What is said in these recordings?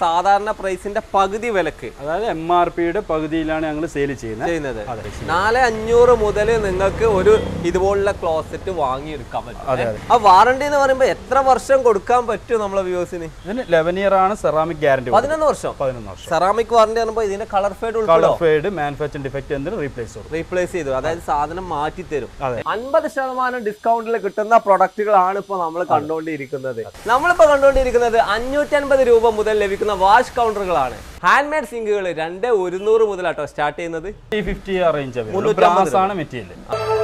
സാധാരണ പ്രൈസിന്റെ പകുതി വിലക്ക് അതായത് എം ആർ പിയുടെ പകുതിയിലാണ് ഞങ്ങൾ സെയിൽ ചെയ്യുന്നത് ചെയ്യുന്നത് അതെ നാല് അഞ്ഞൂറ് മുതൽ നിങ്ങൾക്ക് ഒരു ഇതുപോലുള്ള ക്ലോസറ്റ് വാങ്ങിയെടുക്കാൻ പറ്റും അതെ, ഏ? ആ വാറണ്ടി എന്ന് പറയുമ്പോൾ എത്ര വർഷം കൊടുക്കാൻ പറ്റും നമ്മളെ വ്യൂസിന് ഇതിന് ലെവൻ ഇയർ ആണ് സെറാമിക് ഗ്യാരണ്ടി പതിനൊന്ന് വർഷം പതിനൊന്ന് വർഷം സെറാമിക് വാറണ്ടി പറയുമ്പോൾ ഇതിന്റെ കളർ ഫേഡ് കളർ ഉൾപ്പെടെ ഫെയ്ഡ് മാനുഫാക്ചറിംഗ് ഡിഫക്റ്റ് എന്തിനും റീപ്ലേസ് കൊടുക്കും റീപ്ലേസ് ചെയ്തു അതായത് സാധനം മാറ്റി തരും അതെ. അൻപത് ശതമാനം ഡിസ്കൗണ്ടിൽ കിട്ടുന്ന പ്രൊഡക്റ്റുകളാണ് ഇപ്പോൾ നമ്മൾ കണ്ടുകൊണ്ടിരിക്കുന്നത് നമ്മളിപ്പോൾ കണ്ടുകൊണ്ടിരിക്കുന്നത് അഞ്ഞൂറ്റി അൻപത് രൂപ മുതൽ ലഭിക്കുന്ന വാഷ് കൗണ്ടറുകളാണ് ഹാൻഡ് മെയ്ഡ് സിങ്കുകൾ രണ്ട് ഒരുന്നൂറ് മുതലാട്ടോ സ്റ്റാർട്ട് ചെയ്യുന്നത് ത്രീ ഫിഫ്റ്റി റേഞ്ച് മുന്നൂറ്റമ്പത് ബ്രാസ് ആണ് മെറ്റീരിയൽ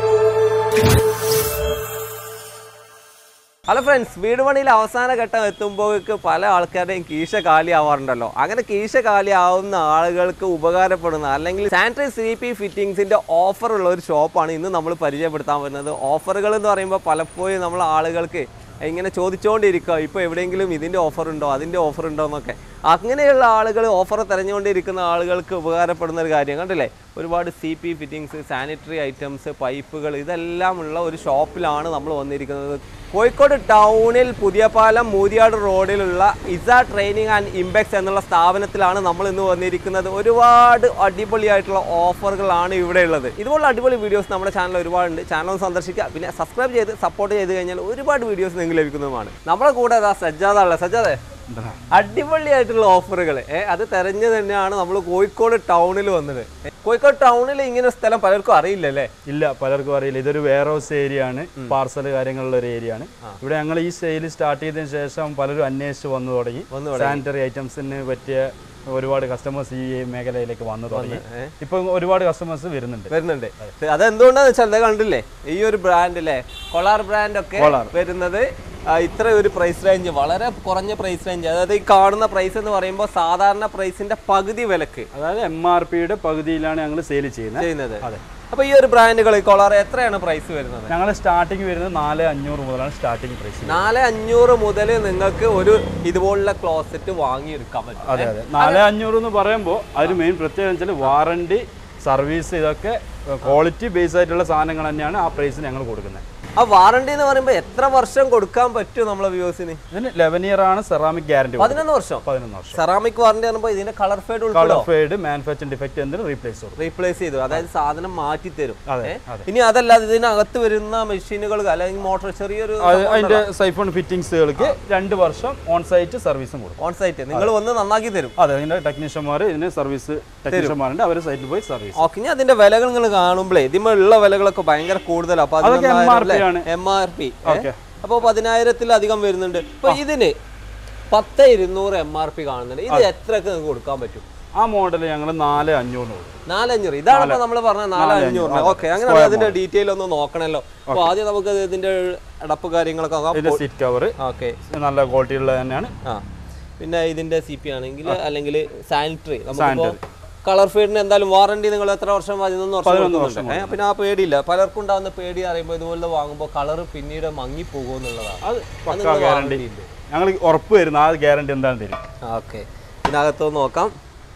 ഹലോ ഫ്രണ്ട്സ് വീട് പണിയിൽ അവസാന ഘട്ടം എത്തുമ്പോഴേക്ക് പല ആൾക്കാരുടെയും കീശ കാലിയാവാറുണ്ടല്ലോ അങ്ങനെ കീശ കാലിയാവുന്ന ആളുകൾക്ക് ഉപകാരപ്പെടുന്ന അല്ലെങ്കിൽ സാനിറ്ററി സി പി ഫിറ്റിംഗ്സിന്റെ ഓഫർ ഉള്ള ഒരു ഷോപ്പാണ് ഇന്ന് നമ്മൾ പരിചയപ്പെടുത്താൻ വരുന്നത് ഓഫറുകൾ എന്ന് പറയുമ്പോൾ പലപ്പോഴും നമ്മൾ ആളുകൾക്ക് ഇങ്ങനെ ചോദിച്ചുകൊണ്ടിരിക്കുക ഇപ്പോൾ എവിടെയെങ്കിലും ഇതിൻ്റെ ഓഫർ ഉണ്ടോ അതിൻ്റെ ഓഫർ ഉണ്ടോ എന്നൊക്കെ അങ്ങനെയുള്ള ആളുകൾ ഓഫർ തിരഞ്ഞുകൊണ്ടിരിക്കുന്ന ആളുകൾക്ക് ഉപകാരപ്പെടുന്ന ഒരു കാര്യം കണ്ടില്ലേ ഒരുപാട് C P fittings sanitary items പൈപ്പുകൾ ഇതെല്ലാം ഉള്ള ഒരു ഷോപ്പിലാണ് നമ്മൾ വന്നിരിക്കുന്നത് കോഴിക്കോട് ടൗണിൽ പുതിയപാലം മൂരിയാട് റോഡിലുള്ള ഇസ ട്രെയിനിങ് ആൻഡ് ഇമ്പെക്സ് എന്നുള്ള സ്ഥാപനത്തിലാണ് നമ്മൾ ഇന്ന് വന്നിരിക്കുന്നത് ഒരുപാട് അടിപൊളിയായിട്ടുള്ള ഓഫറുകളാണ് ഇവിടെ ഉള്ളത് ഇതുപോലുള്ള അടിപൊളി വീഡിയോസ് നമ്മുടെ ചാനൽ ഒരുപാടുണ്ട് ചാനൽ ഒന്ന് സന്ദർശിക്കുക പിന്നെ സബ്സ്ക്രൈബ് ചെയ്ത് സപ്പോർട്ട് ചെയ്ത് കഴിഞ്ഞാൽ ഒരുപാട് വീഡിയോസ് നിങ്ങൾക്ക് ലഭിക്കുന്നതുമാണ് നമ്മുടെ കൂടെ അതാ സജ്ജാദുള്ള സജ്ജാദേ അടിപൊളിയായിട്ടുള്ള ഓഫറുകൾ അത് തെരഞ്ഞു തന്നെയാണ് നമ്മൾ കോഴിക്കോട് ടൗണിൽ വന്നത് ഏ, കോഴിക്കോട് ടൗണിൽ ഇങ്ങനെ ഒരു സ്ഥലം പലർക്കും അറിയില്ലല്ലേ ഇല്ല പലർക്കും അറിയില്ല ഇതൊരു വെയർ ഹൗസ് ഏരിയ ആണ് പാർസൽ കാര്യങ്ങളുള്ള ഒരു ഏരിയ ആണ് ഇവിടെ ഞങ്ങൾ ഈ സെയിൽ സ്റ്റാർട്ട് ചെയ്തതിന് ശേഷം പലരും അന്വേഷിച്ച് വന്നു തുടങ്ങി വന്നു സാനിറ്ററി ഐറ്റംസിന് പറ്റിയ ഒരുപാട് കസ്റ്റമേഴ്സ് ഈ മേഖലയിലേക്ക് വന്നു തുടങ്ങി ഏ? ഇപ്പം ഒരുപാട് കസ്റ്റമേഴ്സ് വരുന്നുണ്ട് വരുന്നുണ്ട് അതെന്തുകൊണ്ടാന്ന് വെച്ചാൽ അത് കണ്ടില്ലേ ഈ ഒരു ബ്രാൻഡ് അല്ലേ കൊളാർ ബ്രാൻഡ് ഒക്കെ കൊളാർ. വരുന്നത് ആ, ഇത്ര ഒരു പ്രൈസ് റേഞ്ച് വളരെ കുറഞ്ഞ പ്രൈസ് റേഞ്ച് അതായത് ഈ കാണുന്ന പ്രൈസ് എന്ന് പറയുമ്പോൾ സാധാരണ പ്രൈസിന്റെ പകുതി വിലക്ക് അതായത് എം ആർ പിയുടെ പകുതിയിലാണ് ഞങ്ങൾ സെയിൽ ചെയ്യുന്നത് ചെയ്യുന്നത് അതെ. അപ്പൊ ഈ ഒരു ബ്രാൻഡുകൾ കൊളാർ എത്രയാണ് പ്രൈസ് വരുന്നത് ഞങ്ങൾ സ്റ്റാർട്ടിങ് വരുന്നത് നാല് അഞ്ഞൂറ് മുതലാണ് സ്റ്റാർട്ടിങ് പ്രൈസ് നാല് അഞ്ഞൂറ് മുതൽ നിങ്ങൾക്ക് ഒരു ഇതുപോലുള്ള ക്ലോസറ്റ് വാങ്ങിയെടുക്കാൻ പറ്റും അതെ അതെ നാല് അഞ്ഞൂറ് എന്ന് പറയുമ്പോൾ അതിന് മെയിൻ പ്രത്യേകത വെച്ചാൽ വാറണ്ടി സർവീസ് ഇതൊക്കെ ക്വാളിറ്റി ബേസ് ആയിട്ടുള്ള സാധനങ്ങൾ തന്നെയാണ് ആ പ്രൈസിന് ഞങ്ങൾ കൊടുക്കുന്നത് ആ വാറണ്ടി എന്ന് പറയുമ്പോൾ എത്ര വർഷം കൊടുക്കാൻ പറ്റും നമ്മളെ വ്യൂസിന് ഇതിന് ലെവൻ ഇയർ ആണ് സെറാമിക് ഗ്യാരണ്ടി പതിനൊന്ന് വർഷം പതിനൊന്ന് വർഷം സെറാമിക് വാറണ്ടി പറയുമ്പോൾ ഇതിന്റെ കളർ ഫേഡ് ഉൾപ്പെടെ കളർ ഫെയ്ഡ് മാനുഫാക്ചറിംഗ് ഡിഫക്റ്റ് എന്തിനും റീപ്ലേസ് കൊടുക്കും റീപ്ലേസ് ചെയ്തു അതായത് സാധനം മാറ്റി തരും അതെ, ഏ? അതെ. ഇനി അതല്ലാതെ ഇതിനകത്ത് വരുന്ന മെഷീനുകൾ അല്ലെങ്കിൽ മോട്ടോർ ചെറിയൊരു അത് അതിന്റെ സൈഫോൺ ഫിറ്റിംഗ്സുകൾക്ക് രണ്ട് വർഷം ഓൺ സൈറ്റ് സർവീസും കൊടുക്കും ഓൺ സൈറ്റ് നിങ്ങൾ വന്ന് നന്നാക്കി തരും അതെ അതിന്റെ ടെക്നീഷ്യന്മാർ ഇതിന് സർവീസ് ടെക്നീഷ്യന്മാരുണ്ട് അവർ സൈറ്റിൽ പോയി സർവീസ് ഓക്കെ ഇനി അതിന്റെ വിലകൾ നിങ്ങൾ കാണുമ്പോഴേ ഇതിമുള്ള വിലകളൊക്കെ ഭയങ്കര കൂടുതലാണ് അപ്പൊ അതൊക്കെ MRP ആണ്. എം ആർ പി ഓക്കെ അപ്പൊ പതിനായിരത്തിലധികം വരുന്നുണ്ട് ഇപ്പൊ ഇതിന് പത്ത് ഇരുന്നൂറ് എം ആർ പി കാണുന്നുണ്ട് ഇത് എത്രയൊക്കെ നിങ്ങൾക്ക് കൊടുക്കാൻ പറ്റും ആ മോഡൽ ഞങ്ങൾ നാല് അഞ്ഞൂറ് കൊടുക്കും നാലഞ്ഞൂറ് ഇതാണ് ഇപ്പൊ നമ്മൾ പറഞ്ഞ നാലഞ്ഞൂറ് ഓക്കെ അങ്ങനെ അതിന്റെ ഡീറ്റെയിൽ ഒന്ന് നോക്കണല്ലോ അപ്പൊ ആദ്യം നമുക്ക് ഇതിന്റെ അടപ്പ് കാര്യങ്ങളൊക്കെ നോക്കാം ഇതിന്റെ സീറ്റ് കവർ ഓക്കെ നല്ല ക്വാളിറ്റി ഉള്ളത് തന്നെയാണ് ആ പിന്നെ ഇതിന്റെ സി പി ആണെങ്കിൽ അല്ലെങ്കിൽ സാനിറ്ററി നമുക്കിപ്പോ കളർ ഫീഡിന് എന്തായാലും വാറണ്ടി നിങ്ങൾ എത്ര വർഷം പതിനൊന്ന് വർഷം കൊടുക്കുന്നുണ്ട് ഏ, പിന്നെ ആ പേടിയില്ല പലർക്കും ഉണ്ടാകുന്ന പേടി അറിയുമ്പോൾ ഇതുപോലെ വാങ്ങുമ്പോൾ കളർ പിന്നീട് മങ്ങി പോകുമെന്നുള്ളതാണ് അത് പക്കാ ഗ്യാരണ്ടി ഞങ്ങൾ ഉറപ്പ് വരുന്ന ആ ഗ്യാരണ്ടി എന്താണെന്ന് തരും ഓക്കെ ഇതിനകത്ത് നോക്കാം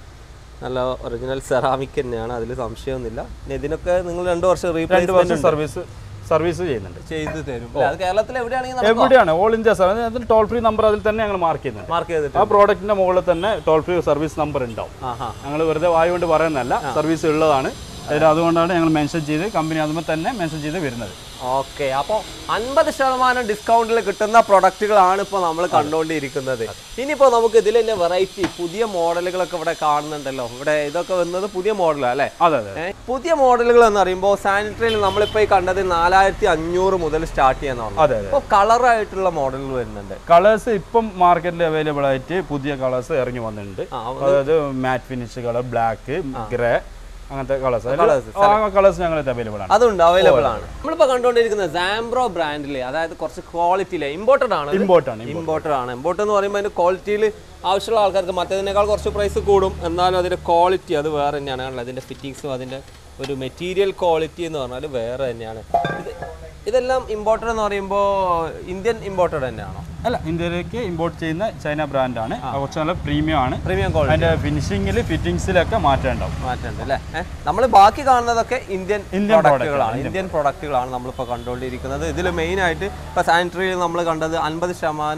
നല്ല ഒറിജിനൽ സെറാമിക് തന്നെയാണ് അതിൽ സംശയമൊന്നുമില്ല പിന്നെ ഇതിനൊക്കെ നിങ്ങൾ രണ്ട് വർഷം രണ്ട് റീപ്ലേസ്മെന്റ് വർഷം സർവീസ് സർവീസ് ചെയ്യുന്നുണ്ട് ചെയ്ത് തരും അല്ലേ? അത് കേരളത്തിൽ എവിടെയാണെങ്കിൽ നമുക്ക് എവിടെയാണ് all India service toll free number അതിൽ തന്നെ ഞങ്ങൾ മാർക്ക് ചെയ്യുന്നുണ്ട് മാർക്ക് ചെയ്തിട്ട് ആ പ്രോഡക്റ്റിന്റെ മുകളിൽ തന്നെ ടോൾ ഫ്രീ സർവീസ് നമ്പർ ഉണ്ടാവും ആഹാ ഞങ്ങൾ വെറുതെ വായു കൊണ്ട് പറയുന്നതല്ല സർവീസ് ഉള്ളതാണ് അതിന് അതുകൊണ്ടാണ് ഞങ്ങൾ മെൻഷൻ ചെയ്ത് കമ്പനി അതുമ്പോൾ തന്നെ മെൻഷൻ ചെയ്ത് വരുന്നത് ഓക്കെ അപ്പോൾ അൻപത് ശതമാനം ഡിസ്കൗണ്ടിൽ കിട്ടുന്ന പ്രൊഡക്റ്റുകളാണ് ഇപ്പോൾ നമ്മൾ കണ്ടുകൊണ്ടിരിക്കുന്നത് ഇനിയിപ്പോൾ നമുക്ക് ഇതിൽ തന്നെ വെറൈറ്റി പുതിയ മോഡലുകളൊക്കെ ഇവിടെ കാണുന്നുണ്ടല്ലോ ഇവിടെ ഇതൊക്കെ വന്നത് പുതിയ മോഡലാണ് അല്ലേ അതെ അതെ ഏ, പുതിയ മോഡലുകൾ എന്ന് പറയുമ്പോൾ സാനിറ്ററിയിൽ നമ്മളിപ്പോൾ ഈ കണ്ടത് നാലായിരത്തി അഞ്ഞൂറ് മുതൽ സ്റ്റാർട്ട് ചെയ്യാന്ന് പറഞ്ഞു അതെ അതെ ഇപ്പോൾ കളറായിട്ടുള്ള മോഡലുകൾ വരുന്നുണ്ട് കളേഴ്സ് ഇപ്പം മാർക്കറ്റിൽ അവൈലബിൾ ആയിട്ട് പുതിയ കളേഴ്സ് ഇറങ്ങി വന്നിട്ടുണ്ട് ആ, അതായത് matte finish colour black grey അങ്ങനത്തെ കളേഴ്സ് Colours, ആ കളേഴ്സ് ഞങ്ങൾ അവൈലബിൾ ആണ് അതുണ്ട് അവൈലബിൾ ആണ് നമ്മളിപ്പോൾ കണ്ടുകൊണ്ടിരിക്കുന്നത് സാംബ്രോ ബ്രാൻഡിൽ അതായത് കുറച്ച് ക്വാളിറ്റിയിലെ ഇമ്പോർട്ടഡ് ആണ് ഇത്. ഇമ്പോർട്ട് ആണ് ഇമ്പോർട്ടഡ് ആണ് ഇമ്പോർട്ട് എന്ന് പറയുമ്പോൾ അതിന്റെ ക്വാളിറ്റിയിൽ ആവശ്യമുള്ള ആൾക്കാർക്ക് മറ്റേതിനേക്കാൾ കുറച്ച് പ്രൈസ് കൂടും എന്നാലും അതിന്റെ ക്വാളിറ്റി അത് വേറെ തന്നെയാണ് കാരണം അതിന്റെ ഫിറ്റിങ്സും അതിന്റെ ഒരു മെറ്റീരിയൽ ക്വാളിറ്റി എന്ന് പറഞ്ഞാൽ വേറെ തന്നെയാണ് ഇത് ഇതെല്ലാം ഇമ്പോർട്ടഡ് എന്ന് പറയുമ്പോൾ ഇന്ത്യൻ ഇമ്പോർട്ടഡ് തന്നെയാണോ അല്ല ഇന്ത്യയിലേക്ക് ഇമ്പോർട്ട് ചെയ്യുന്ന ചൈന ബ്രാൻഡാണ് കുറച്ച് നല്ല പ്രീമിയം ആണ് പ്രീമിയം ക്വാളിറ്റി അതിന്റെ ഫിനിഷിങ്ങിൽ ഫിറ്റിംഗ്സിലൊക്കെ മാറ്റം ഉണ്ടാവും മാറ്റമുണ്ട് അല്ലേ നമ്മൾ ബാക്കി കാണുന്നതൊക്കെ ഇന്ത്യൻ ഇന്ത്യൻ പ്രൊഡക്റ്റുകളാണ് ഇന്ത്യൻ പ്രൊഡക്റ്റുകളാണ് നമ്മളിപ്പോൾ കണ്ടുകൊണ്ടിരിക്കുന്നത് ഇതിൽ മെയിൻ ആയിട്ട് ഇപ്പോൾ സാനിറ്ററിയിൽ നമ്മൾ കണ്ടത് അൻപത് ശതമാനം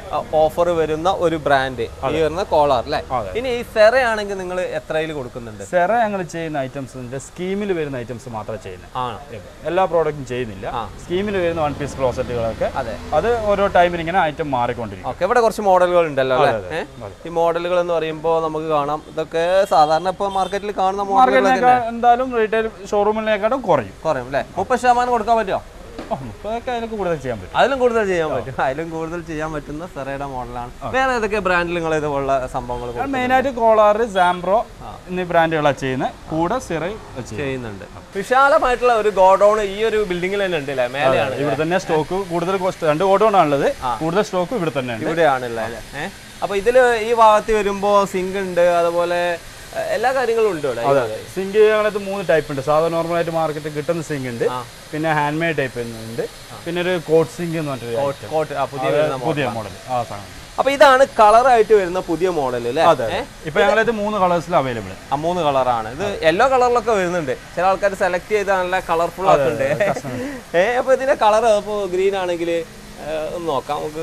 ഓഫർ വരുന്ന ഒരു ബ്രാൻഡ് ഈ വരുന്ന കോളർ അല്ലേ അതെ. ഇനി ഈ സെറ ആണെങ്കിൽ നിങ്ങൾ എത്രയിൽ കൊടുക്കുന്നുണ്ട് സെറ ഞങ്ങൾ ചെയ്യുന്ന ഐറ്റംസിന്റെ സ്കീമിൽ വരുന്ന ഐറ്റംസ് മാത്രമേ ചെയ്യുന്നത് ആണോ എല്ലാ പ്രോഡക്റ്റും ചെയ്യുന്നില്ല സ്കീമിൽ വരുന്ന വൺ പീസ് ക്ലോസറ്റുകളൊക്കെ അതെ അത് ഓരോ ടൈമിന് ഇങ്ങനെ ഐറ്റം മാറിക്കൊണ്ടിരിക്കും ഓക്കെ ഇവിടെ കുറച്ച് മോഡലുകൾ ഉണ്ടല്ലോ അല്ലേ അതെ, ഏ? അതെ. ഈ മോഡലുകൾ എന്ന് പറയുമ്പോൾ നമുക്ക് കാണാം ഇതൊക്കെ സാധാരണ ഇപ്പോൾ മാർക്കറ്റിൽ കാണുന്ന മോഡലുകൾ മാർക്കറ്റിനേക്കാൾ എന്തായാലും റീറ്റെയിൽ ഷോറൂമിനേക്കാളും കുറയും കുറയും അല്ലേ മുപ്പത് ശതമാനം കൊടുക്കാൻ പറ്റുമോ ഓ, മുപ്പതൊക്കെ അതിനൊക്കെ കൂടുതൽ ചെയ്യാൻ പറ്റും അതിലും കൂടുതൽ ചെയ്യാൻ പറ്റും അതിലും കൂടുതൽ ചെയ്യാൻ പറ്റുന്ന സെറയുടെ മോഡലാണ് വേറെ ഏതൊക്കെ ബ്രാൻഡിൽ നിങ്ങൾ ഇതുപോലുള്ള സംഭവങ്ങൾ കൊടുക്കും? മെയിനായിട്ട് കോളാറ് സാംബ്രോ എന്നീ ബ്രാൻഡുകളാണ് ചെയ്യുന്നത് കൂടെ സിറയും ചെയ്യും ചെയ്യുന്നുണ്ട് വിശാലമായിട്ടുള്ള ഒരു ഗോഡൌൺ ഈ ഒരു ബിൽഡിംഗിൽ തന്നെ ഉണ്ട് അല്ലേ മേലെയാണ് ഇവിടെ തന്നെ സ്റ്റോക്ക് കൂടുതൽ cost- രണ്ട് കോഡോണാണുള്ളത് കൂടുതൽ സ്റ്റോക്ക് ഇവിടെ തന്നെ ഉണ്ട് ഇവിടെയാണല്ലേ അല്ലേ ഏഹ് അപ്പൊ ഇതില് ഈ ഭാഗത്ത് വരുമ്പോ സിങ്ക് ഉണ്ട് അതുപോലെ എ, എല്ലാ കാര്യങ്ങളും ഉണ്ട് ഇവിടെ അതെ സിങ്ക് ഞങ്ങളത് മൂന്ന് ടൈപ്പ് ഉണ്ട് സാധാരണ നോർമലായിട്ട് മാർക്കറ്റിൽ കിട്ടുന്ന സിങ്ക് ഉണ്ട് പിന്നെ ഹാൻഡ് മെയ്ഡ് ടൈപ്പ് ഉണ്ട് പിന്നെ ഒരു കോട്ട് സിങ്ക് എന്ന് പറഞ്ഞിട്ട് കോട്ട് ആ പുതിയ വരുന്ന പുതിയ മോഡൽ ആ സാധനം അപ്പൊ ഇതാണ് കളർ ആയിട്ട് വരുന്ന പുതിയ മോഡൽ അല്ലേ അതെ ഇപ്പൊ ഞങ്ങളത് മൂന്ന് കളേഴ്സിൽ അവൈലബിൾ ആ മൂന്ന് കളറാണ് ഇത് യെല്ലോ കളറിലൊക്കെ വരുന്നുണ്ട് ചില ആൾക്കാർ സെലക്ട് ചെയ്ത് നല്ല കളർഫുൾ ആക്കുന്നുണ്ട് ഏ അപ്പൊ ഇതിന്റെ കളർ ഇപ്പോ ഗ്രീൻ ആണെങ്കിൽ ഒന്ന് നോക്കാം നമുക്ക്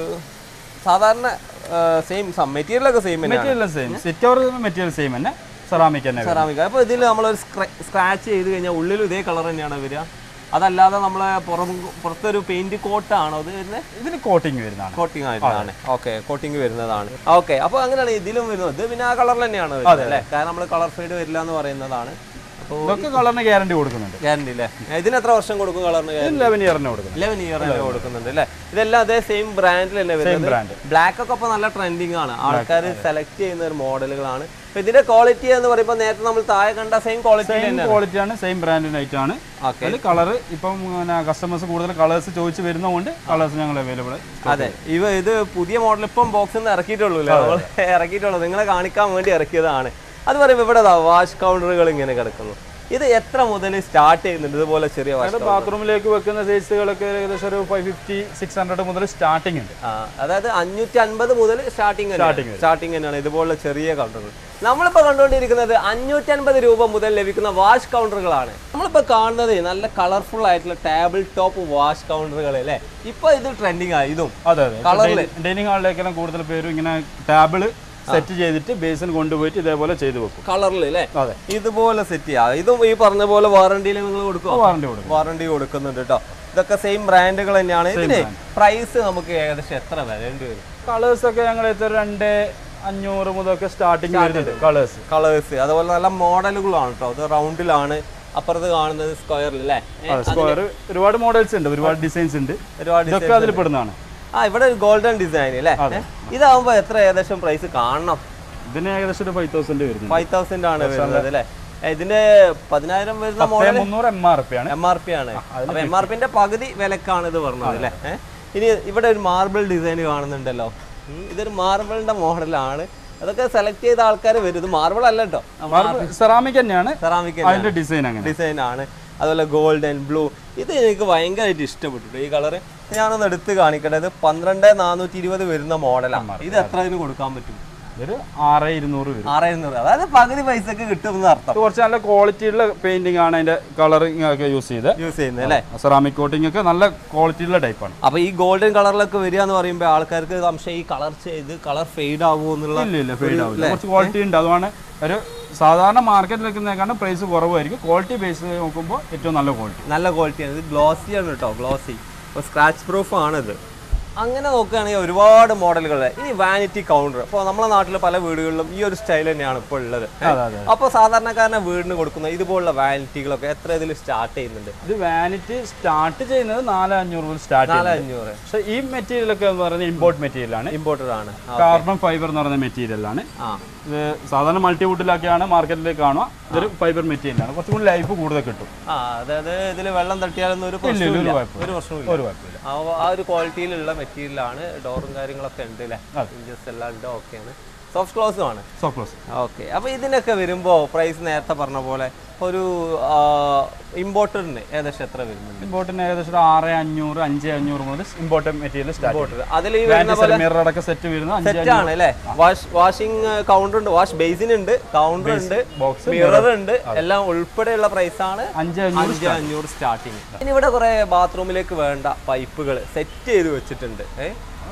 സാധാരണ സെയിം മെറ്റീരിയൽ ഒക്കെ സെയിം തന്നെയാണ് material same seat cover material same തന്നെ സെറാമിക് തന്നെ വരും. സെറാമിക് അപ്പൊ ഇതിൽ നമ്മളൊരു സ്ക്രാച്ച് ചെയ്ത് കഴിഞ്ഞാൽ ഉള്ളിലും ഇതേ കളർ തന്നെയാണ് വരിക അതല്ലാതെ നമ്മളെ പുറം പുറത്തൊരു പെയിന്റ് കോട്ടാണോ ഇത് വരുന്നത് ഇതിന് കോട്ടിങ് വരുന്നതാണ് കോട്ടിംഗ് ആയിട്ടാണ് ഓക്കെ കോട്ടിംഗ് വരുന്നതാണ് ഓക്കെ അപ്പോൾ അങ്ങനെയാണ് ഇതിലും വരുന്നത് ഇത് പിന്നെ ആ കളറിൽ തന്നെയാണ് വരുന്നത് അല്ലേ കാരണം നമ്മൾ കളർ ഫെയ്ഡ് വരില്ല എന്ന് പറയുന്നതാണ് അപ്പോൾ ഇതൊക്കെ കളറിന് ഗ്യാരണ്ടി കൊടുക്കുന്നുണ്ട് ഗ്യാരണ്ടി അല്ലേ ഇതിന് എത്ര വർഷം കൊടുക്കും കളറിന് ലെവൻ ഇയറിന് കൊടുക്കുന്നത് ഇലവൻ ഇയർ തന്നെ കൊടുക്കുന്നുണ്ട് അല്ലേ ഇതെല്ലാം അതേ സെയിം ബ്രാൻഡിൽ തന്നെ വരുന്നത് brand. ബ്ലാക്ക് ഒക്കെ ഇപ്പോൾ നല്ല ട്രെൻഡിങ് ആണ് ആൾക്കാർ സെലക്ട് ചെയ്യുന്ന ഒരു മോഡലുകളാണ് അപ്പൊ ഇതിന്റെ ക്വാളിറ്റി എന്ന് പറയുമ്പോൾ നേരത്തെ നമ്മൾ താഴെ കണ്ട സെയിം ക്വാളിറ്റി സെയിം തന്നെ ക്വാളിറ്റി ആണ് സെയിം ബ്രാൻഡിന്റെ ഐറ്റം ആണ് ഓക്കെ അതിൽ കളർ ഇപ്പം കസ്റ്റമേഴ്സ് കൂടുതൽ കളേഴ്സ് ചോദിച്ച് വരുന്നതുകൊണ്ട് കളേഴ്സ് ഞങ്ങൾ അവൈലബിൾ അതെ ഇവ ഇത് പുതിയ മോഡൽ ഇപ്പം ബോക്സിൽ നിന്ന് ഇറക്കിയിട്ടുള്ളൂ അല്ലേ നമ്മൾ ഇറക്കിയിട്ടുള്ളൂ നിങ്ങളെ കാണിക്കാൻ വേണ്ടി ഇറക്കിയതാണ് അത് പറയുമ്പോൾ ഇവിടെ വാഷ് കൗണ്ടറുകൾ ഇങ്ങനെ കിടക്കുന്നു ഇത് എത്ര മുതൽ സ്റ്റാർട്ട് ചെയ്യുന്നുണ്ട് ഇതുപോലെ ചെറിയ വാഷ് ബാത്റൂമിലേക്ക് വെക്കുന്ന സൈസുകളൊക്കെ ഏകദേശം ഒരു ഫൈവ് ഫിഫ്റ്റി സിക്സ് ഹൺഡ്രഡ് മുതൽ സ്റ്റാർട്ടിംഗ് ഉണ്ട് ആ, അതായത് അഞ്ഞൂറ്റി അൻപത് മുതൽ സ്റ്റാർട്ടിങ് Starting വരും. സ്റ്റാർട്ടിങ് തന്നെയാണ് ഇതുപോലുള്ള ചെറിയ കൗണ്ടറുകൾ നമ്മളിപ്പോൾ കണ്ടുകൊണ്ടിരിക്കുന്നത് അഞ്ഞൂറ്റി അൻപത് രൂപ മുതൽ ലഭിക്കുന്ന വാഷ് കൗണ്ടറുകളാണ് നമ്മളിപ്പോൾ കാണുന്നത് നല്ല കളർഫുൾ ആയിട്ടുള്ള ടേബിൾ ടോപ്പ് വാഷ് കൗണ്ടറുകൾ അല്ലേ ഇപ്പൊ ഇത് ട്രെൻഡിങ് ആയി ഇതും അതെ Colourല്. അതെ ഡൈനിങ് ഹാളിലേക്കെല്ലാം കൂടുതൽ പേരും ഇങ്ങനെ ടാബിള് സെറ്റ് ചെയ്തിട്ട് ബേസിൻ കൊണ്ടുപോയിട്ട് ഇതേപോലെ ചെയ്ത് വെക്കും കളറിൽ അല്ലേ അതെ ഇതുപോലെ സെറ്റ് ചെയ്യാം ഇതും ഈ പറഞ്ഞ പോലെ വാറണ്ടിയിൽ നിങ്ങൾ കൊടുക്കുമോ വാറണ്ടി കൊടുക്കും വാറണ്ടി കൊടുക്കുന്നുണ്ട് കേട്ടോ ഇതൊക്കെ സെയിം ബ്രാൻഡുകൾ തന്നെയാണ് ഇതിന് പ്രൈസ് നമുക്ക് ഏകദേശം എത്ര വരേണ്ടി വരും കളേഴ്സ് ഒക്കെ ഞങ്ങൾ എത്ര രണ്ട് അഞ്ഞൂറ് മുതലൊക്കെ സ്റ്റാർട്ടിങ് വരുന്നുണ്ട് കളേഴ്സ് കളേഴ്സ് അതുപോലെ നല്ല മോഡലുകളാണ് കേട്ടോ ഇത് റൗണ്ടിലാണ് അപ്പുറത്ത് കാണുന്നത് സ്ക്വയറിൽ അല്ലേ ഏ, സ്ക്വയർ ഒരുപാട് മോഡൽസ് ഉണ്ട് ഒരുപാട് ഡിസൈൻസ് ഉണ്ട് ഒരുപാട് ഇതൊക്കെ അതിൽ പെടുന്നതാണ് ആ ഇവിടെ ഒരു ഗോൾഡൻ ഡിസൈൻ അല്ലേ ഏ, ഇതാവുമ്പോ എത്ര ഏകദേശം പ്രൈസ് കാണണം ഇതിന് ഏകദേശം ഒരു ഫൈവ് തൗസൻഡ് വരുന്നുണ്ട് ഫൈവ് തൗസൻഡ് ആണ് വരുന്നത് അല്ലേ ഏ, ഇതിന്റെ പതിനായിരം വരുന്ന മോഡൽ മുന്നൂറ് എം ആർ പി ആണ് എം ആർ പി ആണ് അപ്പൊ എം ആർ പിന്റെ പകുതി വിലക്കാണ് ഇത് പറഞ്ഞത് അല്ലേ ഏ? ഇനി ഇവിടെ ഒരു മാർബിൾ ഡിസൈൻ കാണുന്നുണ്ടല്ലോ ഉം, ഇതൊരു മാർബിളിന്റെ മോഡലാണ് അതൊക്കെ സെലക്ട് ചെയ്ത ആൾക്കാർ വരും ഇത് മാർബിൾ അല്ല കേട്ടോ സെറാമിക് തന്നെയാണ് സെറാമിക് അതിന്റെ ഡിസൈൻ അങ്ങനെ ഡിസൈൻ ആണ് അതുപോലെ ഗോൾഡൻ ബ്ലൂ ഇത് എനിക്ക് ഭയങ്കരമായിട്ട് ഇഷ്ടപ്പെട്ടു ഈ കളറ് ഞാനൊന്ന് എടുത്ത് കാണിക്കട്ടെ ഇത് പന്ത്രണ്ട് നാനൂറ്റി ഇരുപത് വരുന്ന മോഡലാണ് ഇത് എത്ര ഇതിന് കൊടുക്കാൻ പറ്റും ഇതൊരു ആറ് ഇരുന്നൂറ് വരും ആറ് എഴുന്നൂറ് അതായത് പകുതി പൈസക്ക് കിട്ടുമെന്ന് അർത്ഥം ഇത് കുറച്ച് നല്ല ക്വാളിറ്റിയുള്ള പെയിന്റിംഗ് ആണ് അതിന്റെ കളറിങ് ഒക്കെ യൂസ് ചെയ്ത് യൂസ് ചെയ്യുന്നത് അല്ലേ സെറാമിക് കോട്ടിംഗ് ഒക്കെ നല്ല ക്വാളിറ്റിയുള്ള ടൈപ്പാണ് അപ്പൊ ഈ ഗോൾഡൻ കളറിലൊക്കെ വരിക എന്ന് പറയുമ്പോൾ ആൾക്കാർക്ക് സംശയം ഈ കളർ ചെയ്ത് കളർ ഫെയ്ഡ് ആവുമോ എന്നുള്ള ഇല്ല ഇല്ല ഫെയ്ഡ് ആവില്ല കുറച്ച് ക്വാളിറ്റി ഉണ്ട് അതുമാണ് ഒരു സാധാരണ മാർക്കറ്റിൽ വെക്കുന്നതിനേക്കാളും പ്രൈസ് കുറവായിരിക്കും ക്വാളിറ്റി ബേസ് നോക്കുമ്പോൾ ഏറ്റവും നല്ല ക്വാളിറ്റി നല്ല ക്വാളിറ്റിയാണ് ഇത് ഗ്ലോസി ആണ് കേട്ടോ ഗ്ലോസി അപ്പോൾ സ്ക്രാച്ച് പ്രൂഫ് ആണിത് അങ്ങനെ നോക്കുകയാണെങ്കിൽ ഒരുപാട് മോഡലുകൾ ഇനി വാനിറ്റി കൗണ്ടർ അപ്പോൾ നമ്മുടെ നാട്ടിൽ പല വീടുകളിലും ഈ ഒരു സ്റ്റൈൽ തന്നെയാണ് ഇപ്പോൾ ഉള്ളത് അതെ അതെ അപ്പോൾ സാധാരണക്കാരനെ വീടിന് കൊടുക്കുന്ന ഇതുപോലുള്ള വാനിറ്റികളൊക്കെ എത്ര ഇതിൽ സ്റ്റാർട്ട് ചെയ്യുന്നുണ്ട് ഇത് വാനിറ്റി സ്റ്റാർട്ട് ചെയ്യുന്നത് നാല് അഞ്ഞൂറ് മുതൽ സ്റ്റാർട്ട് നാല് ചെയ്യുന്നത് അഞ്ഞൂറ് പക്ഷേ ഈ മെറ്റീരിയൽ ഒക്കെ എന്ന് പറയുന്നത് ഇമ്പോർട്ട് മെറ്റീരിയൽ ആണ് ഇമ്പോർട്ടഡ് ആണ് ആ, കാർബൺ ഫൈബർ എന്ന് പറയുന്ന മെറ്റീരിയൽ ആണ് ആ ഇത് സാധാരണ മൾട്ടിവുഡിലൊക്കെയാണ് മാർക്കറ്റിലേക്ക് കാണുക ഇതൊരു ഫൈബർ മെറ്റീരിയൽ ആണ് കുറച്ചും കൂടി ലൈഫ് കൂടുതൽ കിട്ടും ആ അതായത് ഇതിൽ വെള്ളം തട്ടിയാലൊന്നും ഒരു ഇല്ല, ഇല്ല, ഒരു പ്രശ്നമില്ല കുഴപ്പമില്ല. ഒരു പ്രശ്നമില്ല ഒരു കുഴപ്പമില്ല ആ ആ ഒരു ക്വാളിറ്റിയിലുള്ള മെറ്റീരിയലാണ് ഡോറും കാര്യങ്ങളൊക്കെ ഉണ്ട് അല്ലേ അതെ. ഇഞ്ചസ് എല്ലാം ഉണ്ട് ഓക്കെയാണ് സോഫ്റ്റ് ക്ലോസും ആണ് സോക്ലോസ് ഓക്കെ അപ്പോൾ ഇതിനൊക്കെ വരുമ്പോൾ പ്രൈസ് നേരത്തെ പറഞ്ഞ പോലെ ഒരു ഇമ്പോർട്ടറിന് ഏകദേശം എത്ര വരുന്നുണ്ട് ഇമ്പോർട്ടിന് ഏകദേശം ഒരു ആറ് അഞ്ഞൂറ് അഞ്ച് അഞ്ഞൂറ് മുതൽ ഇമ്പോർട്ടൻ മെറ്റീരിയൽ സ്റ്റാർട്ട് അതിൽ ഈ വരുന്ന പോലെ മിറർ അടക്കം സെറ്റ് വരുന്നത് അഞ്ച് സെറ്റ് ആണ് അല്ലേ വാഷ് വാഷിംഗ് കൗണ്ടർ ഉണ്ട് വാഷ് ബേസിൻ ഉണ്ട് കൗണ്ടർ ഉണ്ട് ബോക്സ് മിറർ ഉണ്ട് എല്ലാം ഉൾപ്പെടെയുള്ള പ്രൈസ് ആണ് അഞ്ച് അഞ്ഞൂറ് അഞ്ച് അഞ്ഞൂറ് സ്റ്റാർട്ടിങ് ഇനി ഇവിടെ കുറെ ബാത്റൂമിലേക്ക് വേണ്ട പൈപ്പുകൾ സെറ്റ് ചെയ്ത് വെച്ചിട്ടുണ്ട് ഏ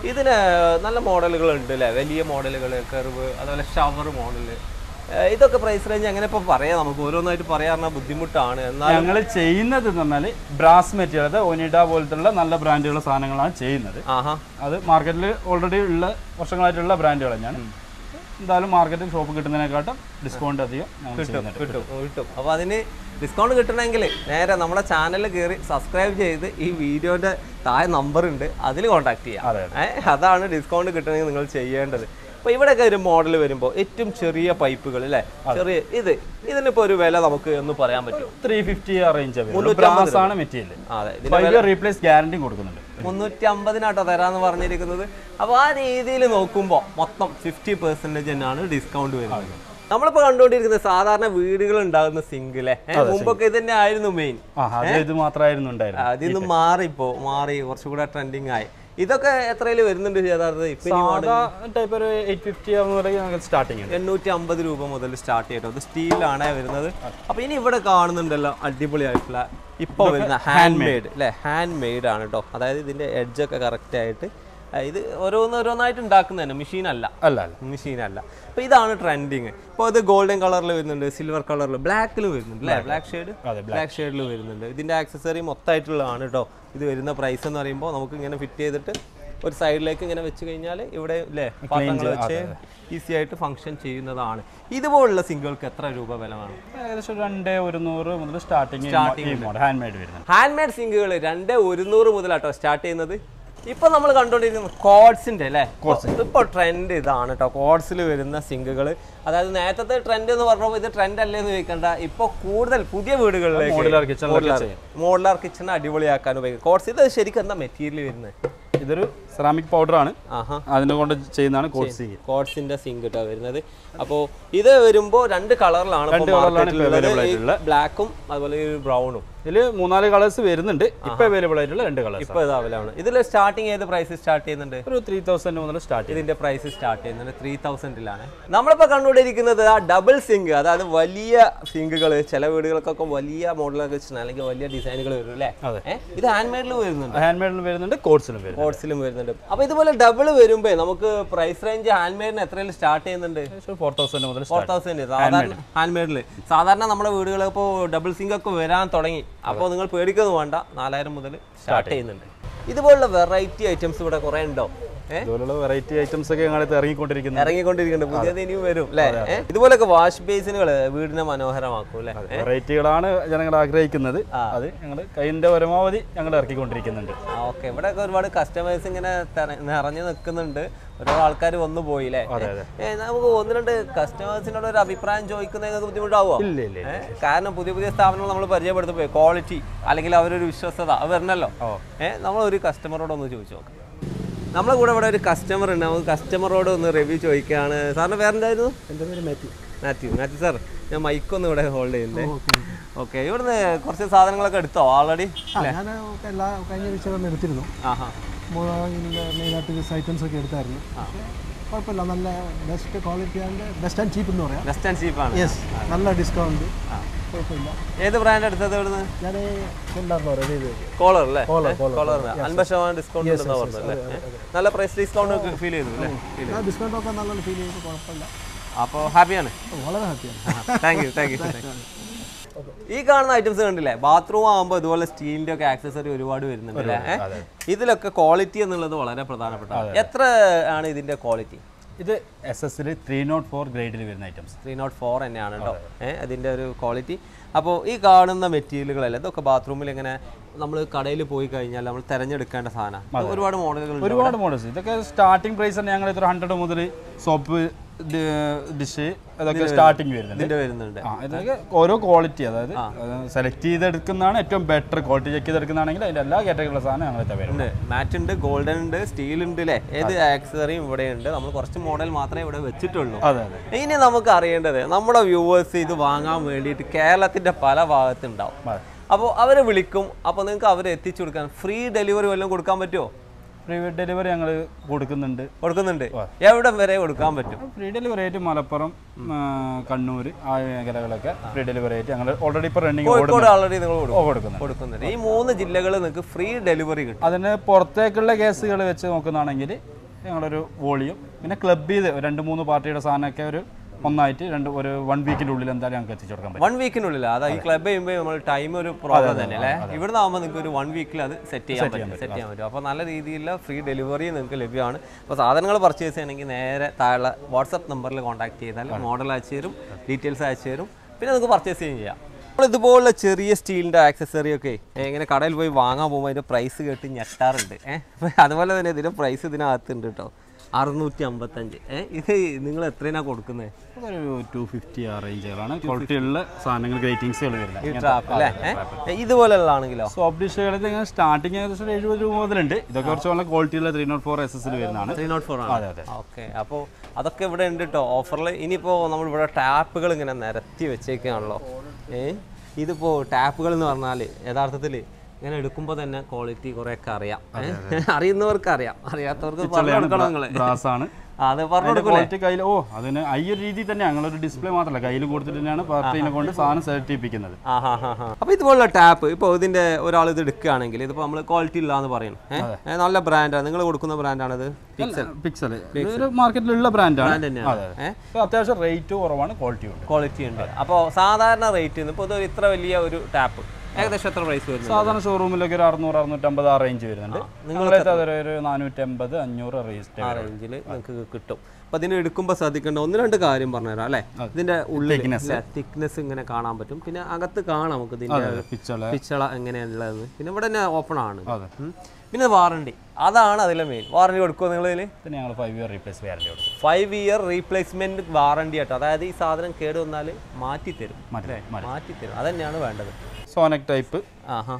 ഇതിന് നല്ല മോഡലുകൾ ഉണ്ട് അല്ലേ വലിയ മോഡലുകൾ കർവ് അതുപോലെ ഷവർ മോഡൽ ഇതൊക്കെ പ്രൈസ് റേഞ്ച് എങ്ങനെ ഇപ്പൊ പറയാം നമുക്ക് ഓരോന്നായിട്ട് പറയാറുള്ള ബുദ്ധിമുട്ടാണ് എന്നാൽ ഞങ്ങൾ ചെയ്യുന്നത് എന്ന് പറഞ്ഞാൽ ബ്രാസ് മെറ്റീരിയൽ അതായത് ഒനിഡ പോലത്തുള്ള നല്ല ബ്രാൻഡുള്ള സാധനങ്ങളാണ് ചെയ്യുന്നത് ആഹാ അത് മാർക്കറ്റിൽ ഓൾറെഡി ഉള്ള വർഷങ്ങളായിട്ടുള്ള ബ്രാൻഡുകൾ തന്നെയാണ് എന്തായാലും മാർക്കറ്റിൽ ഷോപ്പ് കിട്ടുന്നതിനെക്കാട്ടും ഡിസ്കൗണ്ട് അധികം ഞങ്ങൾ ചെയ്യുന്നുണ്ട് കിട്ടും കിട്ടും അപ്പോൾ അതിന് ഡിസ്കൗണ്ട് കിട്ടണമെങ്കിൽ നേരെ നമ്മുടെ ചാനലിൽ കയറി സബ്സ്ക്രൈബ് ചെയ്ത് ഈ വീഡിയോന്റെ താഴെ നമ്പർ ഉണ്ട് അതിൽ കോൺടാക്ട് ചെയ്യാം അതെ, ഏഹ് അതാണ് ഡിസ്കൗണ്ട് കിട്ടണമെങ്കിൽ നിങ്ങൾ ചെയ്യേണ്ടത് അപ്പോൾ ഇവിടെയൊക്കെ ഒരു മോഡൽ വരുമ്പോൾ ഏറ്റവും ചെറിയ പൈപ്പുകൾ അല്ലേ ചെറിയ ഇത് ഇതിനിപ്പോൾ ഒരു വില നമുക്ക് ഒന്ന് പറയാൻ പറ്റുമോ ത്രീ ഫിഫ്റ്റി ആ റേഞ്ച് ബ്രാസ് ആണ് മെറ്റീരിയൽ ആ, അതെ ഇതിന് ഫൈവ് ഇയർ റീപ്ലേസ് ഗ്യാരണ്ടിയും കൊടുക്കുന്നുണ്ട് മുന്നൂറ്റി അമ്പതിനാട്ടോ തരാന്ന് പറഞ്ഞിരിക്കുന്നത് അപ്പോൾ ആ രീതിയിൽ നോക്കുമ്പോൾ മൊത്തം ഫിഫ്റ്റി പെർസെൻറ്റേജ് തന്നെയാണ് ഡിസ്കൗണ്ട് വരുന്നത് നമ്മളിപ്പോൾ കണ്ടുകൊണ്ടിരിക്കുന്നത് സാധാരണ വീടുകൾ ഉണ്ടാകുന്ന സിങ്ക് അല്ലേ ഏഹ് മുമ്പൊക്കെ ഇത് തന്നെ ആയിരുന്നു മെയിൻ ആ അത് ഇത് മാത്രമായിരുന്നു ഉണ്ടായിരുന്നത് അതിന്ന് മാറി ഇപ്പോ മാറി കുറച്ചുകൂടെ ട്രെൻഡിങ് ആയി ഇതൊക്കെ എത്രയിൽ വരുന്നുണ്ട് യഥാർത്ഥത്തിൽ ഇപ്പൊ ഇനി സാധാ ടൈപ്പ് ഒരു എയ്റ്റ് ഫിഫ്റ്റി ആവുന്ന പറയുക സ്റ്റാർട്ടിങ് ഉണ്ട് എണ്ണൂറ്റി അമ്പത് രൂപ മുതൽ സ്റ്റാർട്ട് ചെയ്യട്ടോ അത് സ്റ്റീലാണ് വരുന്നത് അപ്പൊ ഇനി ഇവിടെ കാണുന്നുണ്ടല്ലോ അടിപൊളിയായിട്ടുള്ള ഇപ്പൊ വരുന്ന ഹാൻഡ് മെയ്ഡ് അല്ലെ ഹാൻഡ് മെയ്ഡ് ആണ് കേട്ടോ അതായത് ഇതിന്റെ എഡ്ജൊക്കെ കറക്റ്റ് ആയിട്ട് ആ, ഇത് ഓരോന്ന് ഓരോന്നായിട്ട് ഉണ്ടാക്കുന്നതന്നെ മെഷീൻ അല്ല അല്ല അല്ല മെഷീൻ അല്ല അപ്പൊ ഇതാണ് ട്രെൻഡിങ് ഇപ്പോൾ ഇത് ഗോൾഡൻ കളറിൽ വരുന്നുണ്ട് സിൽവർ കളറിൽ ബ്ലാക്കിൽ വരുന്നുണ്ട് അല്ലേ ബ്ലാക്ക് ഷെയ്ഡ് അതെ, ബ്ലാക്ക് ഷെയ്ഡിൽ വരുന്നുണ്ട് ഇതിന്റെ ആക്സസറി മൊത്തമായിട്ടുള്ളതാണ് കേട്ടോ ഇത് വരുന്ന പ്രൈസ് എന്ന് പറയുമ്പോൾ നമുക്ക് ഇങ്ങനെ ഫിറ്റ് ചെയ്തിട്ട് ഒരു സൈഡിലേക്ക് ഇങ്ങനെ വെച്ച് കഴിഞ്ഞാൽ ഇവിടെ അല്ലേ പാത്രങ്ങൾ വെച്ച് ഈസി ആയിട്ട് ഫംഗ്ഷൻ ചെയ്യുന്നതാണ് ഇതുപോലുള്ള സിംഗിൾക്ക് എത്ര രൂപ വില വേണം ഏകദേശം രണ്ട് ഒരുന്നൂറ് മുതൽ സ്റ്റാർട്ടിങ് ഈ മോഡൽ ഹാൻഡ് മെയ്ഡ് വരുന്നുണ്ട് ഹാൻഡ് മെയ്ഡ് സിങ്കുകൾ രണ്ട് ഒരുന്നൂറ് മുതലാട്ടോ സ്റ്റാർട്ട് ചെയ്യുന്നത് ഇപ്പൊ നമ്മൾ കണ്ടുകൊണ്ടിരിക്കുന്നത് കോഡ്സിന്റെ അല്ലേ ഇപ്പൊ ട്രെൻഡ് ഇതാണ് കേട്ടോ കോഡ്സിൽ വരുന്ന സിങ്കുകൾ അതായത് നേരത്തെ ട്രെൻഡ് എന്ന് പറഞ്ഞപ്പോൾ ഇത് ട്രെൻഡ് അല്ലേ എന്ന് ചോദിക്കണ്ട ഇപ്പൊ കൂടുതൽ പുതിയ വീടുകളിലേക്ക് modular kitchen ലൊക്കെ ചെയ്യാം. മോഡുലാർ കിച്ചൺ അടിപൊളിയാക്കാൻ ഉപയോഗിക്കും കോഡ്സ് ഇത് ശരിക്കും എന്താ മെറ്റീരിയൽ വരുന്നത് ഇതൊരു സെറാമിക് പൗഡർ ആണ് ആഹാ അതിനെ കൊണ്ട് ചെയ്യുന്നതാണ് കോഴ്സി കോഡ്സിന്റെ സിങ്ക് കേട്ടോ വരുന്നത് അപ്പോൾ ഇത് വരുമ്പോൾ രണ്ട് കളറിലാണ് രണ്ട് colour-ലാണ് ഇപ്പൊ available ആയിട്ടുള്ളത്. ബ്ലാക്കും അതുപോലെ ഒരു ബ്രൗണും ഇതിൽ മൂന്നാല് കളേഴ്സ് വരുന്നുണ്ട് ഇപ്പൊ അവൈലബിൾ ആയിട്ടുള്ള രണ്ട് കളേഴ്സ് ഇപ്പൊ ഇത് അവൈലബിൾ ഇതിൽ സ്റ്റാർട്ടിങ് ഏത് പ്രൈസ് സ്റ്റാർട്ട് ചെയ്യുന്നുണ്ട് ഒരു ത്രീ തൗസൻഡ് മുതൽ സ്റ്റാർട്ട് ചെയ്യും ഇതിന്റെ പ്രൈസ് സ്റ്റാർട്ട് ചെയ്യുന്നത് ത്രീ തൗസൻഡിലാണ് നമ്മളിപ്പോൾ കണ്ടുകൊണ്ടിരിക്കുന്നത് ആ ഡബിൾ സിങ്ക് അതായത് വലിയ സിങ്കുകൾ ചില വീടുകൾക്കൊക്കെ വലിയ മോഡലൊക്കെ വെച്ചിട്ടുണ്ട് അല്ലെങ്കിൽ വലിയ ഡിസൈനുകൾ വരും അല്ലേ അതെ. ഏ? ഇത് ഹാൻഡ് മെയ്ഡിൽ വരുന്നുണ്ട് ഹാൻഡ് മെയ്ഡിലും വരുന്നുണ്ട് കോഡ്സിലും വരുന്നുണ്ട് കോഡ്സിലും വരുന്നുണ്ട് അപ്പൊ ഇതുപോലെ ഡബിൾ വരുമ്പോ നമുക്ക് പ്രൈസ് റേഞ്ച് ഹാൻഡ് മെയ്ഡിന് എത്രയിൽ സ്റ്റാർട്ട് ചെയ്യുന്നുണ്ട് ഫോർ തൗസൻഡ് മുതൽ ഫോർ സ്റ്റാർട്ട് തൗസൻഡ് സാധാരണ ഹാൻഡ് മെയ്ഡിൽ സാധാരണ നമ്മുടെ വീടുകളിൽ ഇപ്പോൾ ഡബിൾ സിങ്ക് ഒക്കെ വരാൻ തുടങ്ങി അപ്പോൾ നിങ്ങൾ പേടിക്കൊന്നും വേണ്ട നാലായിരം മുതൽ സ്റ്റാർട്ട് ചെയ്യുന്നുണ്ട് ഇതുപോലുള്ള വെറൈറ്റി ഐറ്റംസ് ഇവിടെ കുറേ ഉണ്ടോ ഏഹ് ഇതുപോലുള്ള വെറൈറ്റി ഐറ്റംസ് ഒക്കെ ഞങ്ങളിത് ഇറങ്ങിക്കൊണ്ടിരിക്കുന്നത് ഇറങ്ങിക്കൊണ്ടിരിക്കുന്നുണ്ട് പുതിയത് ഇനിയും വരും അല്ലേ ഏ? ഇതുപോലൊക്കെ വാഷ് ബേസിനുകൾ വീടിനെ മനോഹരമാക്കും അല്ലേ വെറൈറ്റികളാണ് ജനങ്ങൾ ആഗ്രഹിക്കുന്നത് അത് ഞങ്ങൾ കൈൻ്റെ പരമാവധി ഞങ്ങൾ ഇറക്കിക്കൊണ്ടിരിക്കുന്നുണ്ട് ഓക്കെ ഇവിടെയൊക്കെ ഒരുപാട് കസ്റ്റമേഴ്സ് ഇങ്ങനെ തെര- നിറഞ്ഞു നിൽക്കുന്നുണ്ട് ഒരുപാട് ആൾക്കാർ വന്നു പോയി അല്ലേ അതെ, അതെ. ഏ, നമുക്ക് ഒന്ന് രണ്ട് കസ്റ്റമേഴ്സിനോട് ഒരു അഭിപ്രായം ചോദിക്കുന്നതിനൊക്കെ ബുദ്ധിമുട്ടാവോ ഇല്ല ഇല്ല ഏ? കാരണം പുതിയ പുതിയ സ്ഥാപനങ്ങൾ നമ്മൾ പരിചയപ്പെടുത്തുമ്പോൾ ക്വാളിറ്റി അല്ലെങ്കിൽ അവരൊരു വിശ്വസ്തത അത് വരണല്ലോ ഓ. ഏഹ് നമ്മൾ ഒരു കസ്റ്റമറോട് ഒന്ന് ചോദിച്ചു നോക്കാം നമ്മളെ കൂടെ ഇവിടെ ഒരു കസ്റ്റമർ ഉണ്ട് നമുക്ക് കസ്റ്റമറോട് ഒന്ന് റിവ്യൂ ചോദിക്കുകയാണ് സാറിന് പേരെന്തായിരുന്നു എൻ്റെ പേര് മാത്യു മാത്യു മാത്യു സാർ ഞാൻ മൈക്കൊന്ന് ഇവിടെ ഹോൾഡ് ചെയ്യുന്നേ ഓക്കെ ഇവിടുന്ന് കുറച്ച് സാധനങ്ങളൊക്കെ എടുത്തോ ഓൾറെഡി ആ ഞാൻ എല്ലാ കഴിഞ്ഞ ആഴ്ച വന്ന് എടുത്തിരുന്നു ആഹാ മെയിനായിട്ട് ഐറ്റംസ് ഒക്കെ എടുത്തായിരുന്നു പക്ഷേ കുഴപ്പമില്ല നല്ല best quality and best and cheap എന്ന് പറയാം ബെസ്റ്റ് ആൻഡ് ചീപ്പാണ് യെസ് നല്ല ഡിസ്കൗണ്ട് കുഴപ്പമില്ല ഏത് ബ്രാൻഡ് എടുത്തത് ഇവിടുന്ന് ഞാൻ കൊണ്ടായിരുന്നു പറയുന്നത് ഇത് കോളർ അല്ലേ Kohler, Kohler. കോളർ അൻപത് ശതമാനം ഡിസ്കൗണ്ട് ഉണ്ടെന്ന് പറഞ്ഞു അല്ലേ നല്ല പ്രൈസ് ഡിസ്കൗണ്ട് ഫീൽ ചെയ്തു അല്ലേ ഫീൽ ആ ഡിസ്കൗണ്ട് ഒക്കെ നല്ല ഫീൽ ചെയ്ത് കുഴപ്പമില്ല അപ്പോൾ ഹാപ്പിയാണ് വളരെ ഹാപ്പിയാണ് താങ്ക് യു താങ്ക് യു ഈ കാണുന്ന ഐറ്റംസ് കണ്ടില്ലേ ബാത്റൂം ആകുമ്പോൾ ഇതുപോലെ സ്റ്റീലിന്റെ ഒക്കെ ആക്സസറി ഒരുപാട് വരുന്നുണ്ട് അല്ലേ ഏ? ഇതിലൊക്കെ ക്വാളിറ്റി എന്നുള്ളത് വളരെ പ്രധാനപ്പെട്ട എത്ര ആണ് ഇതിന്റെ ക്വാളിറ്റി ഇത് എസ് എസിൽ ത്രീ നോട്ട് ഫോർ ഗ്രേഡിൽ വരുന്ന ഐറ്റംസ് ത്രീ നോട്ട് ഫോർ തന്നെയാണ് കേട്ടോ ഏഹ് അതിൻ്റെ ഒരു ക്വാളിറ്റി അപ്പോൾ ഈ കാണുന്ന മെറ്റീരിയലുകളല്ല ഇതൊക്കെ ബാത്റൂമിൽ ഇങ്ങനെ നമ്മൾ കടയിൽ പോയി കഴിഞ്ഞാൽ നമ്മൾ തിരഞ്ഞെടുക്കേണ്ട സാധനം ഒരുപാട് മോഡലുകൾ ഒരുപാട് മോഡൽസ് ഇതൊക്കെ സ്റ്റാർട്ടിംഗ് പ്രൈസ് തന്നെ ഞങ്ങൾ ഇത്ര ഹൺഡ്രഡ് മുതൽ സോപ്പ് ഡിഷ് അതൊക്കെ സ്റ്റാർട്ടിങ് വരുന്നുണ്ട് ഇതിന്റെ വരുന്നുണ്ട് ആ ഇതൊക്കെ ഓരോ ക്വാളിറ്റി അതായത് സെലക്ട് ചെയ്തെടുക്കുന്നതാണ് ഏറ്റവും ബെറ്റർ ക്വാളിറ്റി ചെക്ക് ചെയ്തെടുക്കുന്നതാണെങ്കിൽ അതിന്റെ എല്ലാ കാറ്റഗറിയിലുള്ള സാധനം ഞങ്ങൾ വരും ഉണ്ട് മാറ്റ് ഉണ്ട് ഗോൾഡൻ ഉണ്ട് സ്റ്റീൽ ഉണ്ട് അല്ലേ ഏത് ആക്സസറിയും ഇവിടെ ഉണ്ട് നമ്മൾ കുറച്ച് മോഡൽ മാത്രമേ ഇവിടെ വെച്ചിട്ടുള്ളൂ അതെ അതെ ഇനി നമുക്ക് അറിയേണ്ടത് നമ്മുടെ വ്യൂവേഴ്സ് ഇത് വാങ്ങാൻ വേണ്ടിയിട്ട് കേരളത്തിന്റെ പല ഭാഗത്തുണ്ടാവും അതെ. അപ്പോൾ അവരെ വിളിക്കും അപ്പോൾ നിങ്ങൾക്ക് അവരെ എത്തിച്ചു കൊടുക്കാൻ ഫ്രീ ഡെലിവറി വല്ലതും കൊടുക്കാൻ പറ്റുമോ ഫ്രീ ഡെലിവറി ഞങ്ങൾ കൊടുക്കുന്നുണ്ട് കൊടുക്കുന്നുണ്ട് എവിടെ വരെ കൊടുക്കാൻ പറ്റും ഫ്രീ ഡെലിവറി ആയിട്ട് മലപ്പുറം ആ, കണ്ണൂർ ആ മേഖലകളൊക്കെ ഫ്രീ ഡെലിവറി ആയിട്ട് ഞങ്ങൾ ഓൾറെഡി ഇപ്പോൾ റണ്ണിങ് കോഴിക്കോട് ഓൾറെഡി നിങ്ങൾ കൊടുക്കും കൊടുക്കുന്നുണ്ട് കൊടുക്കുന്നുണ്ട് ഈ മൂന്ന് ജില്ലകളിൽ നിങ്ങൾക്ക് ഫ്രീ ഡെലിവറി കിട്ടും അതിന് പുറത്തേക്കുള്ള കേസുകൾ വെച്ച് നോക്കുന്നതാണെങ്കിൽ ഞങ്ങളൊരു വോളിയം പിന്നെ ക്ലബ് ചെയ്ത് രണ്ട് മൂന്ന് പാർട്ടിയുടെ സാധനമൊക്കെ ഒരു ഒന്നായിട്ട് രണ്ട് ഒരു വൺ വീക്കിൻ്റെ ഉള്ളിൽ എന്തായാലും ഞങ്ങൾക്ക് എത്തിച്ചു കൊടുക്കാൻ പറ്റും വൺ വീക്കിനുള്ളിൽ അതാ ഈ ക്ലബ് ചെയ്യുമ്പോൾ നമ്മൾ ടൈം ഒരു പ്രോബ്ലം തന്നെ അല്ലേ ഇവിടുന്ന് ആകുമ്പോൾ നിങ്ങൾക്ക് ഒരു വൺ വീക്കിൽ അത് സെറ്റ് ചെയ്യാൻ പറ്റും സെറ്റ് ചെയ്യാൻ പറ്റും അപ്പോൾ നല്ല രീതിയിലുള്ള ഫ്രീ ഡെലിവറി നിങ്ങൾക്ക് ലഭ്യമാണ് അപ്പോൾ സാധനങ്ങൾ പർച്ചേസ് ചെയ്യണമെങ്കിൽ നേരെ താഴെ വാട്സപ്പ് നമ്പറിൽ കോൺടാക്ട് ചെയ്താൽ മോഡൽ അയച്ചു തരും ഡീറ്റെയിൽസ് അയച്ചു തരും പിന്നെ നിങ്ങൾക്ക് പർച്ചേസ് ചെയ്യുകയും ചെയ്യാം നമ്മൾ ഇതുപോലുള്ള ചെറിയ സ്റ്റീലിൻ്റെ ആക്സസറി ഒക്കെ ഇങ്ങനെ കടയിൽ പോയി വാങ്ങാൻ പോകുമ്പോൾ അതിൻ്റെ പ്രൈസ് കേട്ട് ഞെട്ടാറുണ്ട് ഏഹ് അതുപോലെ തന്നെ ഇതിൻ്റെ പ്രൈസ് ഇതിനകത്തുണ്ട് കേട്ടോ അറുന്നൂറ്റി അമ്പത്തഞ്ച് ഏഹ് ഇത് നിങ്ങൾ എത്രയാണ് കൊടുക്കുന്നത് അതൊരു ടു ഫിഫ്റ്റി ആ റേഞ്ചുകളാണ് ക്വാളിറ്റിയുള്ള സാധനങ്ങൾ ഗ്രേറ്റിങ്സുകൾ ഈ വരുന്നത് ട്രാപ്പ് അല്ലേ ഏഹ് ഇതുപോലെയുള്ളതാണെങ്കിലോ സോഫ്റ്റ് ഡിഷുകളിൽ ഇങ്ങനെ സ്റ്റാർട്ടിങ് ഏകദേശം ഒരു എഴുപത് രൂപ മുതലുണ്ട് ഇതൊക്കെ കുറച്ച് നല്ല ക്വാളിറ്റിയുള്ള ത്രീ നോട്ട് ഫോർ എസ് എസിൽ വരുന്നതാണ് ത്രീ നോട്ട് ഫോർ ആണ് അതെ അതെ ഓക്കെ അപ്പോൾ അതൊക്കെ ഇവിടെ ഉണ്ട് കേട്ടോ ഓഫറിൽ ഇനിയിപ്പോൾ നമ്മളിവിടെ ടാപ്പുകൾ ഇങ്ങനെ നിരത്തി വെച്ചേക്കാണല്ലോ ഏ ഇതിപ്പോൾ ടാപ്പുകൾ എന്ന് പറഞ്ഞാൽ യഥാർത്ഥത്തിൽ ഇങ്ങനെ എടുക്കുമ്പോൾ തന്നെ ക്വാളിറ്റി കുറേയൊക്കെ അറിയാം ഏ? അറിയുന്നവർക്ക് അറിയാം അറിയാത്തവർക്ക് പറഞ്ഞു കൊടുക്കണം നിങ്ങൾ ബ്രാസ് ആണ് അത് പറഞ്ഞു അതിന്റെ ക്വാളിറ്റി കയ്യിൽ ഓ അതിന് ഈ ഒരു രീതി തന്നെ ഞങ്ങളൊരു ഡിസ്പ്ലേ മാത്രമല്ല കയ്യിൽ കൊടുത്തിട്ട് തന്നെയാണ് പാർട്ടീനെ കൊണ്ട് സാധനം സർട്ടിഫിക്കുന്നത് ആ ഹാ ഹാ ഹാ അപ്പോൾ ഇതുപോലുള്ള ടാപ്പ് ഇപ്പോൾ ഇതിൻ്റെ ഒരാൾ ഇത് എടുക്കുകയാണെങ്കിൽ ഇതിപ്പോൾ നമ്മൾ ക്വാളിറ്റി ഇല്ല എന്ന് പറയും ഏഹ് നല്ല ബ്രാൻഡാണ് നിങ്ങൾ കൊടുക്കുന്ന ബ്രാൻഡാണിത് പിക്സൽ പിക്സൽ ഒരു മാർക്കറ്റിലുള്ള ബ്രാൻഡാണ് ബ്രാൻഡ് തന്നെയാണ് അതെ ഏഹ് ഇപ്പൊ അത്യാവശ്യം റേറ്റ് കുറവാണ് ക്വാളിറ്റി ഉണ്ട് ക്വാളിറ്റി ഉണ്ട് അപ്പോൾ സാധാരണ റേറ്റ് ഇപ്പോൾ ഇത് ഇത്ര വലിയ ഒരു ടാപ്പ് ഏകദേശം എത്ര പ്രൈസ് വരുന്നത് സാധാരണ ഷോറൂമിലൊക്കെ ഒരു അറുന്നൂറ് അറുന്നൂറ്റമ്പത് ആ റേഞ്ച് വരുന്നുണ്ട് നിങ്ങളത് അതൊരു ഒരു നാനൂറ്റമ്പത് അഞ്ഞൂറ് റേറ്റ് ആ റേഞ്ചിൽ നിങ്ങൾക്ക് കിട്ടും അപ്പോൾ ഇതിന് എടുക്കുമ്പോൾ ശ്രദ്ധിക്കേണ്ട ഒന്ന് രണ്ട് കാര്യം പറഞ്ഞുതരാം അല്ലേ ഇതിന്റെ ഉള്ളിൽ തിക്നെസ് ഇങ്ങനെ കാണാൻ പറ്റും പിന്നെ അകത്ത് കാണാം നമുക്ക് ഇതിന്റെ പിച്ചള പിച്ചള എങ്ങനെയുള്ളതെന്ന് പിന്നെ ഇവിടെ തന്നെ ഓപ്പൺ ആണ് അതെ ഉം. പിന്നെ വാറണ്ടി അതാണ് അതിലെ മെയിൻ വാറണ്ടി കൊടുക്കുമോ നിങ്ങളിതിൽ പിന്നെ ഞങ്ങൾ ഫൈവ് ഇയർ റീപ്ലേസ് വാറണ്ടി കൊടുക്കും ഫൈവ് ഇയർ റീപ്ലേസ്മെന്റ് വാറണ്ടി ആട്ടോ അതായത് ഈ സാധനം കേട് വന്നാൽ മാറ്റി തരും മാറ്റി മാറ്റി മാറ്റി തരും അതന്നെയാണ് വേണ്ടത് സോനക് ടൈപ്പ് ആഹാ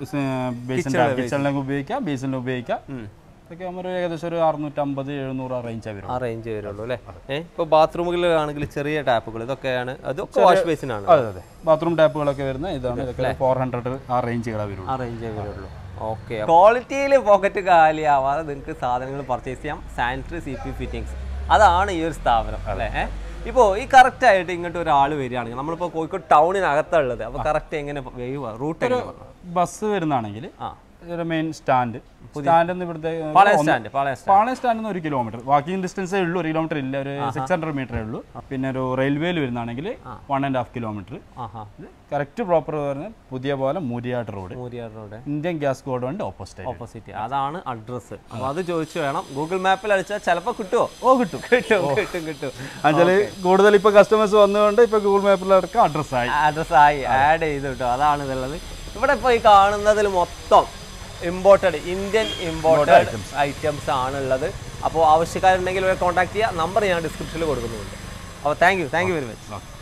ബേസിൻ്റെ കിച്ചണിലേക്ക് ഉപയോഗിക്കാം ബേസിലിന് ഉപയോഗിക്കാം ഇതൊക്കെ ആകുമ്പോൾ ഒരു ഏകദേശം ഒരു അറുന്നൂറ്റമ്പത് എഴുന്നൂറ് ആ റേഞ്ച് വരും ആ റേഞ്ച് വരുള്ളൂ അല്ലേ ഏഹ് ഇപ്പോൾ ബാത്റൂമുകളിലാണെങ്കിൽ ചെറിയ ടാപ്പുകൾ ഇതൊക്കെയാണ് അതൊക്കെ വാഷ് ബേസിനാണ് അതെ അതെ ബാത്റൂം ടാപ്പുകളൊക്കെ വരുന്ന ഇതാണ് ഇതൊക്കെ ഫോർ ഹൺഡ്രഡ് ആ റേഞ്ചുകളാണ് വരുള്ളൂ ആ റേഞ്ച് വരുള്ളൂ ഓക്കെ ക്വാളിറ്റിയിൽ പോക്കറ്റ് കാലിയാവാതെ നിങ്ങൾക്ക് സാധനങ്ങൾ പർച്ചേസ് ചെയ്യാം സാനിറ്ററി സി പി ഫിറ്റിങ്സ് അതാണ് ഈ ഒരു സ്ഥാപനം അല്ലേ ഇപ്പോൾ ഈ കറക്റ്റ് ആയിട്ട് ഇങ്ങോട്ട് ഒരാൾ വരികയാണെങ്കിൽ നമ്മളിപ്പോൾ കോഴിക്കോട് ടൗണിനകത്തുള്ളത് അപ്പോൾ കറക്റ്റ് എങ്ങനെ വേവ് റൂട്ട് എങ്ങനെ ബസ് വരുന്നതാണെങ്കിൽ ആ ഒരു മെയിൻ സ്റ്റാൻഡ് സ്റ്റാൻഡ് എന്ന് ഇവിടുത്തെ പാളയം സ്റ്റാൻഡ് പാളയം സ്റ്റാൻഡ് പാളയം സ്റ്റാൻഡിൽ നിന്ന് ഒരു കിലോമീറ്റർ വാക്കിംഗ് ഡിസ്റ്റൻസേ ഉള്ളൂ ഒരു കിലോമീറ്റർ ഇല്ല ഒരു സിക്സ് ഹൺഡ്രഡ് മീറ്ററേ ഉള്ളൂ പിന്നെ ഒരു റെയിൽവേയിൽ വരുന്നതാണെങ്കിൽ വൺ ആൻഡ് ഹാഫ് കിലോമീറ്റർ ആഹാ കറക്റ്റ് പ്രോപ്പർ പറഞ്ഞാൽ പുതിയ പോലെ Muriyad road Muriyar road Indian gas കോഡ് ഉണ്ട് ഓപ്പോസിറ്റ് ഓപ്പോസിറ്റ് അതാണ് അഡ്രസ്സ് അപ്പോൾ അത് ചോദിച്ചു വേണം ഗൂഗിൾ മാപ്പിൽ അടിച്ചാൽ ചിലപ്പോൾ കിട്ടുമോ ഓ കിട്ടും കിട്ടും കിട്ടും കിട്ടും എന്നുവെച്ചാൽ കൂടുതൽ ഇപ്പോൾ കസ്റ്റമേഴ്സ് വന്നുകൊണ്ട് ഇപ്പോൾ ഗൂഗിൾ മാപ്പിലടക്കം അഡ്രസ്സായി അഡ്രസ് ആയി ആഡ് ചെയ്തു കേട്ടോ അതാണ് ഇതുള്ളത് ഇവിടെ ഇപ്പോൾ ഈ കാണുന്നതിൽ മൊത്തം ഇമ്പോർട്ടഡ് ഇന്ത്യൻ ഇമ്പോർട്ടഡ് ഐറ്റംസ് ആണുള്ളത് അപ്പോൾ ആവശ്യക്കാരുണ്ടെങ്കിൽ കോൺടാക്ട് ചെയ്യുക നമ്പർ ഞാൻ ഡിസ്ക്രിപ്ഷനിൽ കൊടുക്കുന്നുണ്ട് അപ്പോൾ thank you thank you very much